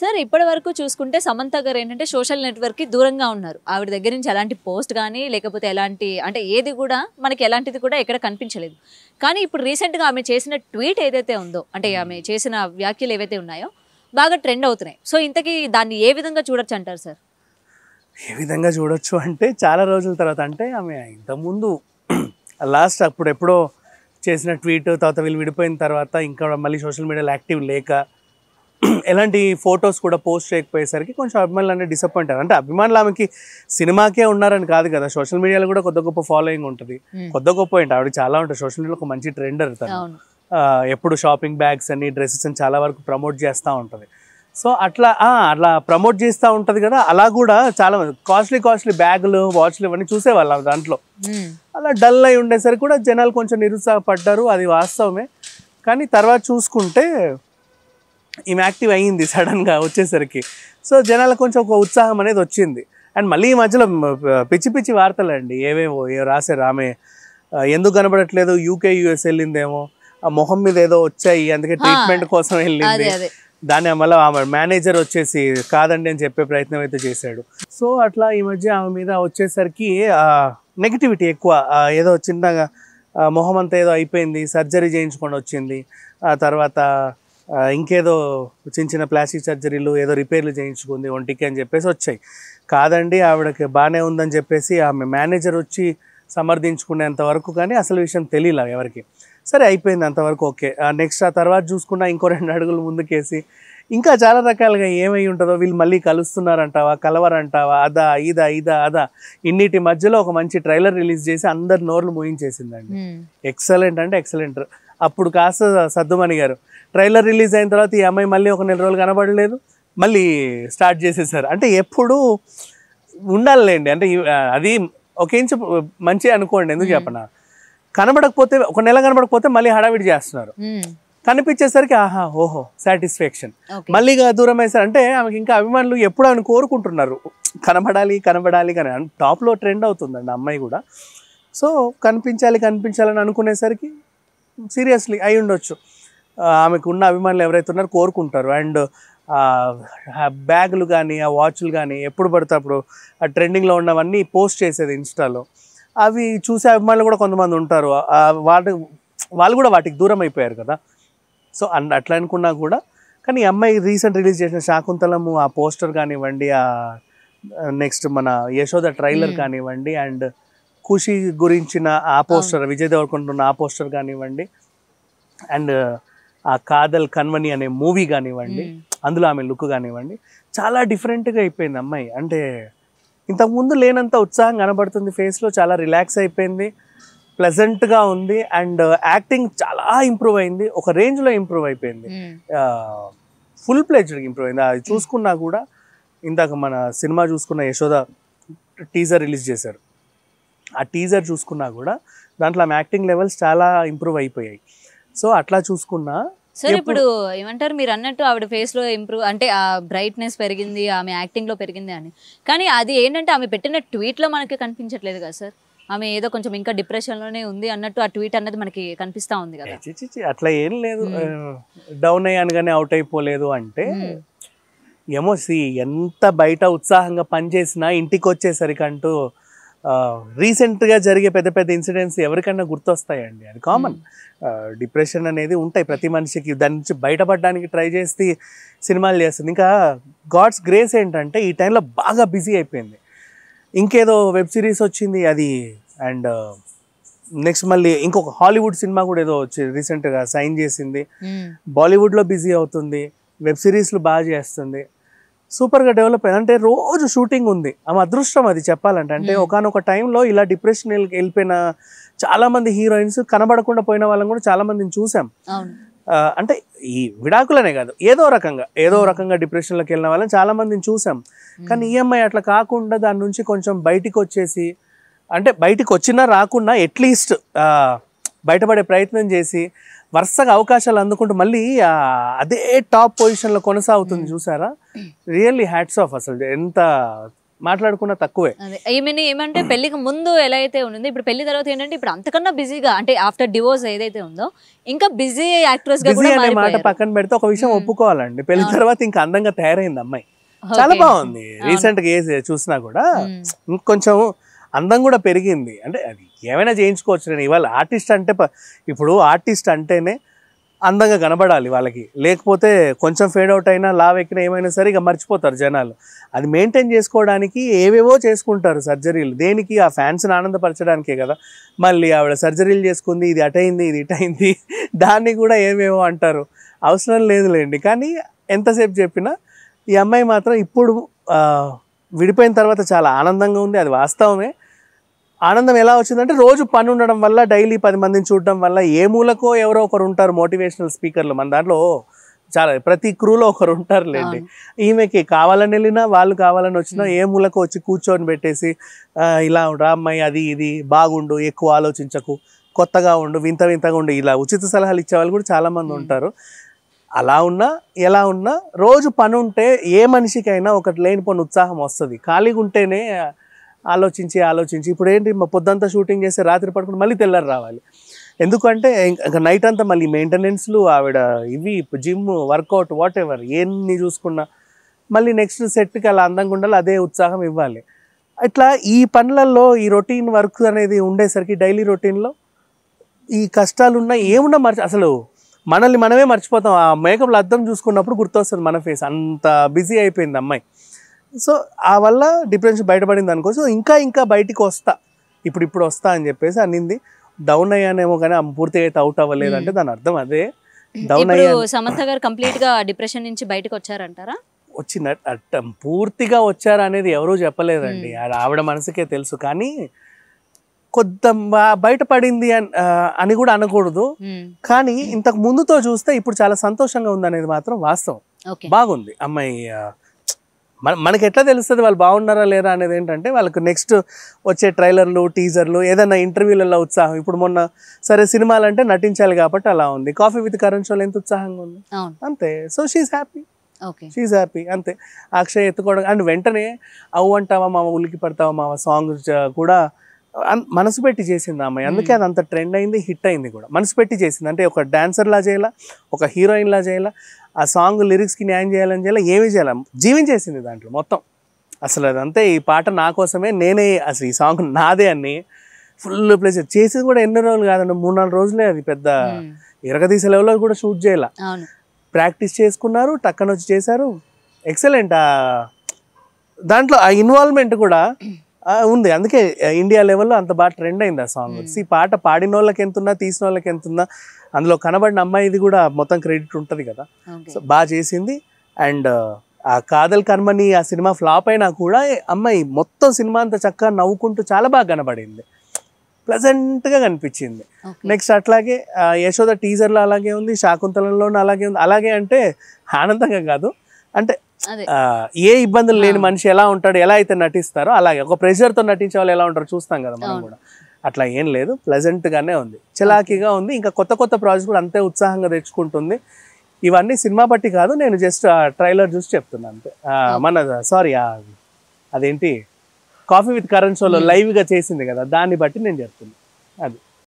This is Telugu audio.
సార్ ఇప్పటి వరకు చూసుకుంటే సమంత గారు ఏంటంటే సోషల్ నెట్వర్క్ కి దూరంగా ఉన్నారు ఆవిడ దగ్గర నుంచి ఎలాంటి పోస్ట్ కానీ లేకపోతే ఎలాంటి అంటే ఏది కూడా మనకి ఎలాంటిది కూడా ఎక్కడ కనిపించలేదు కానీ ఇప్పుడు రీసెంట్ గా ఆమె చేసిన ట్వీట్ ఏదైతే ఉందో అంటే ఆమె చేసిన వ్యాఖ్యలు ఏవైతే ఉన్నాయో బాగా ట్రెండ్ అవుతున్నాయి సో ఇంతకీ దాన్ని ఏ విధంగా చూడొచ్చు అంటారు సార్ ఏ విధంగా చూడొచ్చు అంటే చాలా రోజుల తర్వాత అంటే ఆమె ఇంతకుముందు లాస్ట్ అప్పుడు ఎప్పుడో చేసిన ట్వీట్ తర్వాత వీళ్ళు విడిపోయిన తర్వాత ఇంకా మళ్ళీ సోషల్ మీడియాలో యాక్టివ్ లేక ఎలాంటి ఫొటోస్ కూడా పోస్ట్ చేయకపోయేసరికి కొంచెం అభిమానులు అనేది డిసప్పాయింట్ అయ్యారు అంటే అభిమానులు ఆమెకి సినిమాకే ఉన్నారని కాదు కదా సోషల్ మీడియాలో కూడా కొద్ది గొప్ప ఫాలోయింగ్ ఉంటుంది Hmm. కొద్ది గొప్ప ఏంటి ఆవిడ చాలా ఉంటుంది సోషల్ మీడియాలో ఒక మంచి ట్రెండర్ తను అవును ఆ, ఎప్పుడు షాపింగ్ బ్యాగ్స్ అని డ్రెస్సెస్ అని చాలా వరకు ప్రమోట్ చేస్తూ ఉంటుంది సో అట్లా ఆ, అట్లా ప్రమోట్ చేస్తూ ఉంటుంది కదా అలా కూడా చాలా కాస్ట్లీ కాస్ట్లీ బ్యాగులు వాచ్లు ఇవన్నీ చూసేవాళ్ళం దాంట్లో ఉమ్. అలా డల్ అయి ఉండేసరికి కూడా జనాలు కొంచెం నిరుత్సాహపడ్డారు అది వాస్తవమే కానీ తర్వాత చూసుకుంటే ఈమె యాక్టివ్ అయ్యింది సడన్గా వచ్చేసరికి సో జనాలకు కొంచెం ఒక ఉత్సాహం అనేది వచ్చింది అండ్ మళ్ళీ ఈ మధ్యలో మ- పిచ్చి పిచ్చి వార్తలు అండి ఏవేవో ఏ రాశారు ఆమె ఆ, ఎందుకు కనబడట్లేదు యూకే యూఎస్ వెళ్ళిందేమో ఆ మొహం మీద ఏదో వచ్చాయి అందుకే ట్రీట్మెంట్ కోసం అదే వెళ్ళింది అదే దాన్ని మళ్ళీ ఆమె మేనేజర్ వచ్చేసి కాదండి అని చెప్పే ప్రయత్నం అయితే చేశాడు సో అట్లా ఈ మధ్య ఆమె మీద వచ్చేసరికి నెగిటివిటీ ఎక్కువ ఆ, ఏదో చిన్నగా ఆ, మొహం అంతా ఏదో అయిపోయింది సర్జరీ చేయించుకొని వచ్చింది ఆ తర్వాత ఆ, ఇంకేదో చిన్న చిన్న ప్లాస్టిక్ సర్జరీలు ఏదో రిపేర్లు చేయించుకుంది ఒంటికి అని చెప్పేసి వచ్చాయి కాదండి ఆవిడకి బాగానే ఉందని చెప్పేసి ఆమె మేనేజర్ వచ్చి సమర్థించుకునేంత వరకు కానీ అసలు విషయం తెలియలే ఎవరికి సరే అయిపోయింది అంతవరకు ఓకే నెక్స్ట్ ఆ తర్వాత చూసుకున్నా ఇంకో రెండు అడుగులు ముందుకేసి ఇంకా చాలా రకాలుగా ఏమై ఉంటుందో వీళ్ళు మళ్ళీ కలుస్తున్నారంటావా కలవరంటావా అదా ఇదా ఇదా అదా ఇన్నిటి మధ్యలో ఒక మంచి ట్రైలర్ రిలీజ్ చేసి అందరి నోర్లు మూయించేసిందండి ఉమ్. ఎక్సలెంట్ అంటే ఎక్సలెంట్ అప్పుడు కాస్త సద్దుమణి గారు ట్రైలర్ రిలీజ్ అయిన తర్వాత ఈ అమ్మాయి మళ్ళీ ఒక నెల రోజులు కనబడలేదు మళ్ళీ స్టార్ట్ చేసేసారు అంటే ఎప్పుడు ఉండాలండి అంటే ఈ- అది ఒక ఇంచు మంచి అనుకోండి ఎందుకు చెప్పనా కనబడకపోతే ఒక నెల కనబడకపోతే మళ్ళీ హడావిడి చేస్తున్నారు ఉమ్. కనిపించేసరికి ఆహా ఓహో సాటిస్ఫాక్షన్ ఓకే మళ్ళీ ఇక దూరం అయ్యేసరి అంటే ఆమెకి ఇంకా అభిమానులు ఎప్పుడు ఆమెను కోరుకుంటున్నారు కనబడాలి కనబడాలి కానీ టాప్లో ట్రెండ్ అవుతుందండి ఆ అమ్మాయి కూడా సో కనిపించాలి కనిపించాలని అనుకునేసరికి సీరియస్లీ అయి ఉండొచ్చు ఆ, ఆమెకు ఉన్న అభిమానులు ఎవరైతే ఉన్నారో కోరుకుంటారు అండ్ బ్యాగులు కానీ ఆ వాచ్లు కానీ ఎప్పుడు పడితే అప్పుడు ఆ ట్రెండింగ్లో ఉన్నవన్నీ పోస్ట్ చేసేది ఇన్స్టాలో అవి చూసే అభిమానులు కూడా కొంతమంది ఉంటారు ఆ, వాటి వాళ్ళు కూడా వాటికి దూరం అయిపోయారు కదా సో అన్ అట్లా అనుకున్నా కూడా కానీ ఈ అమ్మాయి రీసెంట్ రిలీజ్ చేసిన శాకుంతలము ఆ పోస్టర్ కానివ్వండి ఆ నెక్స్ట్ మన యశోద ట్రైలర్ Hmm. కానివ్వండి అండ్ ఖుషి గురించిన ఆ పోస్టర్ విజయ్ దేవరకొండ ఉన్న ఆ పోస్టర్ కానివ్వండి అండ్ ఆ కాదల్ కన్వని అనే మూవీ కానివ్వండి ఉమ్. అందులో ఆమె లుక్ కానివ్వండి చాలా డిఫరెంట్గా అయిపోయింది అమ్మాయి అంటే ఇంతకుముందు లేనంత ఉత్సాహం కనబడుతుంది ఫేస్లో చాలా రిలాక్స్ అయిపోయింది ప్లెజెంట్గా ఉంది అండ్ యాక్టింగ్ చాలా ఇంప్రూవ్ అయింది ఒక రేంజ్లో ఇంప్రూవ్ అయిపోయింది ఉమ్. ఫుల్ ప్లేజ్డ్గా ఇంప్రూవ్ అయింది అది చూసుకున్నా కూడా ఇందాక మన సినిమా చూసుకున్న యశోద టీజర్ రిలీజ్ చేశారు ఆ టీజర్ చూసుకున్నా కూడా దాంట్లో ఆమె యాక్టింగ్ లెవెల్స్ చాలా ఇంప్రూవ్ అయిపోయాయి సో అట్లా చూసుకున్నా సార్ ఎప్పుడు- ఇప్పుడు ఏమంటారు మీరు అన్నట్టు ఆవిడ ఫేస్ లో ఇంప్రూవ్ అంటే ఆ బ్రైట్నెస్ పెరిగింది ఆమె యాక్టింగ్ లో పెరిగింది అని కానీ అది ఏంటంటే ఆమె పెట్టిన ట్వీట్ లో మనకి కనిపించట్లేదు కదా సార్ ఆమె ఏదో కొంచెం ఇంకా డిప్రెషన్ లోనే ఉంది అన్నట్టు ఆ ట్వీట్ అన్నది మనకి కనిపిస్తా ఉంది కదా చి, చి, చి, అట్లా ఏం లేదు డౌన్ అయ్యాను కానీ అవుట్ అయిపోలేదు అంటే మ్మ్. ఏమో సి ఎంత బయట ఉత్సాహంగా పనిచేసినా ఇంటికి వచ్చేసరికి అంటూ రీసెంట్గా జరిగే పెద్ద పెద్ద ఇన్సిడెంట్స్ ఎవరికైనా గుర్తొస్తాయండి అది కామన్ డిప్రెషన్ అనేది ఉంటాయి ప్రతి మనిషికి దాని నుంచి బయటపడడానికి ట్రై చేసి సినిమాలు చేస్తుంది ఇంకా గాడ్స్ గ్రేస్ ఏంటంటే ఈ టైంలో బాగా బిజీ అయిపోయింది ఇంకేదో వెబ్ సిరీస్ వచ్చింది అది అండ్ నెక్స్ట్ మళ్ళీ ఇంకొక హాలీవుడ్ సినిమా కూడా ఏదో వచ్చి రీసెంట్గా సైన్ చేసింది మ్మ్. బాలీవుడ్లో బిజీ అవుతుంది వెబ్ సిరీస్లు బాగా చేస్తుంది సూపర్గా డెవలప్ అయింది అంటే రోజు షూటింగ్ ఉంది ఆమె అదృష్టం అది చెప్పాలంటే అంటే Hmm. ఒకనొక టైంలో ఇలా డిప్రెషన్ వెళ్ళిపోయిన చాలా మంది హీరోయిన్స్ కనబడకుండా పోయిన వాళ్ళని కూడా చాలా మందిని చూసాం అవును ఆ, అంటే ఈ విడాకులనే కాదు ఏదో రకంగా ఏదో రకంగా డిప్రెషన్లోకి వెళ్ళిన వాళ్ళని చాలా మందిని చూసాం కానీ ఈఎంఐ అట్లా కాకుండా దాని నుంచి కొంచెం బయటికి వచ్చేసి అంటే బయటికి వచ్చినా రాకుండా అట్లీస్ట్ బయటపడే ప్రయత్నం చేసి వరుసగా అవకాశాలు అందుకుంటూ మళ్ళీ ఆ, అదే టాప్ పొజిషన్లో కొనసాగుతుంది చూసారా రియల్లీ హ్యాట్స్ ఆఫ్ అసలు ఎంత మాట్లాడుకున్న తక్కువే అదే ఈమెని ఏమంటే పెళ్లికి ముందు ఎలా అయితే ఉండిందో ఇప్పుడు పెళ్లి తర్వాత ఏంటంటే ఇప్పుడు అంతకన్నా బిజీగా అంటే ఆఫ్టర్ డివోర్స్ ఏదైతే ఉందో ఇంకా బిజీ యాక్ట్రెస్ గా బిజీ కూడా అనే మాట మారిపోయారు పక్కన పెడితే ఒక విషయం మ్మ్. ఒప్పుకోవాలండి పెళ్లి అవును. తర్వాత ఇంకా అందంగా తయారైంది అమ్మాయి చాలా Okay. బాగుంది అవును. రీసెంట్ గా ఏది చూసినా కూడా మ్మ్. ఇంకొంచెం అందం కూడా పెరిగింది అంటే అది ఏమైనా చేయించుకోవచ్చు నేను ఇవాళ ఆర్టిస్ట్ అంటే ప- ఇప్పుడు ఆర్టిస్ట్ అంటేనే అందంగా కనబడాలి వాళ్ళకి లేకపోతే కొంచెం ఫేడ్ అవుట్ అయినా లావ్ ఎక్కినా ఏమైనా సరే ఇక మర్చిపోతారు జనాలు అది మెయింటైన్ చేసుకోవడానికి ఏవేవో చేసుకుంటారు సర్జరీలు దేనికి ఆ ఫ్యాన్స్ని ఆనందపరచడానికే కదా మళ్ళీ ఆవిడ సర్జరీలు చేసుకుంది ఇది అటైంది ఇది ఇటైంది దాన్ని కూడా ఏవేవో అంటారు అవసరం లేదులేండి కానీ ఎంతసేపు చెప్పినా ఈ అమ్మాయి మాత్రం ఇప్పుడు ఆ, విడిపోయిన తర్వాత చాలా ఆనందంగా ఉంది అది వాస్తవమే ఆనందం ఎలా వచ్చిందంటే రోజు పని ఉండడం వల్ల డైలీ పది మందిని చూడడం వల్ల ఏ మూలకో ఎవరో ఒకరు ఉంటారు మోటివేషనల్ స్పీకర్లు మన దాంట్లో చాలా ప్రతి క్రూలో ఒకరు ఉంటారులేండి అవును. ఈమెకి కావాలని వెళ్ళినా వాళ్ళు కావాలని వచ్చినా ఏ మూలకు వచ్చి కూర్చొని పెట్టేసి "ఆ, ఇలా రా అమ్మాయి అది ఇది బాగుండు ఎక్కువ ఆలోచించకు కొత్తగా ఉండు వింత వింతగా ఉండు ఇలా ఉచిత సలహాలు ఇచ్చే వాళ్ళు కూడా చాలా మంది Hmm. ఉంటారు అలా ఉన్నా ఎలా ఉన్నా రోజు పని ఉంటే ఏ మనిషికైనా ఒకటి లేనిపోని ఉత్సాహం వస్తుంది ఖాళీగా ఉంటేనే ఆలోచించి ఆలోచించి ఇప్పుడు ఏంటి మా పొద్దంతా షూటింగ్ చేస్తే రాత్రి పడుకుని మళ్ళీ తెల్లారి రావాలి ఎందుకంటే ఇంకా నైట్ అంతా మళ్ళీ మెయింటెనెన్స్లు ఆవిడ ఇవి జిమ్ వర్కౌట్ వాట్ ఎవర్ ఎన్ని చూసుకున్నా మళ్ళీ నెక్స్ట్ సెట్కి అలా అందంగా ఉండాలి అదే ఉత్సాహం ఇవ్వాలి ఇట్లా ఈ పనులలో ఈ రొటీన్ వర్క్ అనేది ఉండేసరికి డైలీ రొటీన్లో ఈ కష్టాలు ఉన్నా ఏమున్నా మర్చి అసలు మనల్ని మనమే మర్చిపోతాం ఆ మేకప్లో అద్దం చూసుకున్నప్పుడు గుర్తొస్తుంది మన ఫేస్ అంత బిజీ అయిపోయింది అమ్మాయి సో ఆ వల్ల డిప్రెషన్ బయటపడింది అనుకో సో ఇంకా ఇంకా బయటికి వస్తా ఇప్పుడు ఇప్పుడు వస్తా అని చెప్పేసి అనింది డౌన్ అయ్యానేమో కానీ ఆమె పూర్తిగా అయితే అవుట్ అవ్వలేదు అంటే దాని అర్థం అదే డౌన్ ఇప్పుడు అయ్యాను సమంత గారు కంప్లీట్ గా డిప్రెషన్ నుంచి బయటకు వచ్చారంటారా వచ్చిన అట్ట పూర్తిగా వచ్చారా అనేది ఎవరూ చెప్పలేదండి అది ఆవిడ మనసుకే తెలుసు కానీ కొద్ద బ- బయటపడింది అని ఆ, అని కూడా అనకూడదు మ్మ్. కానీ ఇంతకు ముందుతో చూస్తే ఇప్పుడు చాలా సంతోషంగా ఉందనేది మాత్రం వాస్తవం ఓకే బాగుంది అమ్మాయి ఆ, మన మనకి ఎట్లా తెలుస్తుంది వాళ్ళు బాగున్నారా లేరా అనేది ఏంటంటే వాళ్ళకి నెక్స్ట్ వచ్చే ట్రైలర్లు టీజర్లు ఏదైనా ఇంటర్వ్యూలలో ఉత్సాహం ఇప్పుడు మొన్న సరే సినిమాలు అంటే నటించాలి కాబట్టి అలా ఉంది కాఫీ విత్ కరణ్ షోలో ఎంత ఉత్సాహంగా ఉంది అవును అంతే so she happy okay she happy అంతే అక్షయ్ ఎత్తుకోవడం అండ్ వెంటనే అవు అంటావా మామ ఉలికి పడతావా మామ సాంగ్ కూడా అన్- మనసు పెట్టి చేసింది ఆ అమ్మాయి అందుకే అది అంత ట్రెండ్ అయింది హిట్ అయింది కూడా మనసు పెట్టి చేసింది అంటే ఒక డాన్సర్ లా చేయాలా ఒక హీరోయిన్ లా చేయాలా ఆ సాంగ్ లిరిక్స్కి న్యాయం చేయాలని చేయాలా ఏమీ చేయాలి జీవించేసింది దాంట్లో మొత్తం అసలు అదంతే ఈ పాట నా కోసమే నేనే అసలు ఈ సాంగ్ నాదే అని ఫుల్ ప్లేస్ చేసేది కూడా ఎన్ని రోజులు కాదండి మూడు నాలుగు రోజులే అది పెద్ద మ్మ్. ఇరగదీసే లెవెల్లో కూడా షూట్ చేయాల అవును ప్రాక్టీస్ చేసుకున్నారు టక్కన వచ్చి చేశారు ఎక్సలెంట్ దాంట్లో ఆ ఇన్వాల్వ్మెంట్ కూడా ఆ, ఉంది అందుకే ఆ, ఇండియా లెవెల్లో అంత బాగా ట్రెండ్ అయింది ఆ సాంగ్ Hmm. ఈ పాట పాడిన వాళ్ళకి ఎంత ఉన్నా తీసిన వాళ్ళకి ఎంత ఉన్నా అందులో కనబడిన అమ్మాయిది కూడా మొత్తం క్రెడిట్ ఉంటుంది కదా ఓకే సో బాగా చేసింది అండ్ ఆ కాదల్ కర్మని ఆ సినిమా ఫ్లాప్ అయినా కూడా అమ్మాయి మొత్తం సినిమా అంతా చక్కగా నవ్వుకుంటూ చాలా బాగా కనబడింది ప్లజెంట్గా కనిపించింది ఓకే నెక్స్ట్ అట్లాగే ఆ, యశోద టీజర్లో అలాగే ఉంది శాకుంతలంలోనూ అలాగే ఉంది అలాగే అంటే ఆనందంగా కాదు అంటే అదే ఆ, ఏ ఇబ్బందులు లేని ఆ. మనిషి ఎలా ఉంటాడు ఎలా అయితే నటిస్తారో అలాగే ఒక ప్రెషర్తో నటించే వాళ్ళు ఎలా ఉంటారో చూస్తాం కదా మనం అవును. కూడా అట్లా ఏం లేదు ప్లెజెంట్ గానే ఉంది చలాకీగా ఉంది ఇంకా కొత్త కొత్త ప్రాజెక్ట్ కూడా అంతే ఉత్సాహంగా తెచ్చుకుంటుంది ఇవన్నీ సినిమా బట్టి కాదు నేను జస్ట్ ట్రైలర్ చూసి చెప్తున్నా అంతే ఆ, మన సారీ అదేంటి కాఫీ విత్ కరణ్ షోలో Hmm. లైవ్ గా చేసింది కదా దాన్ని బట్టి నేను చెప్తున్నా అది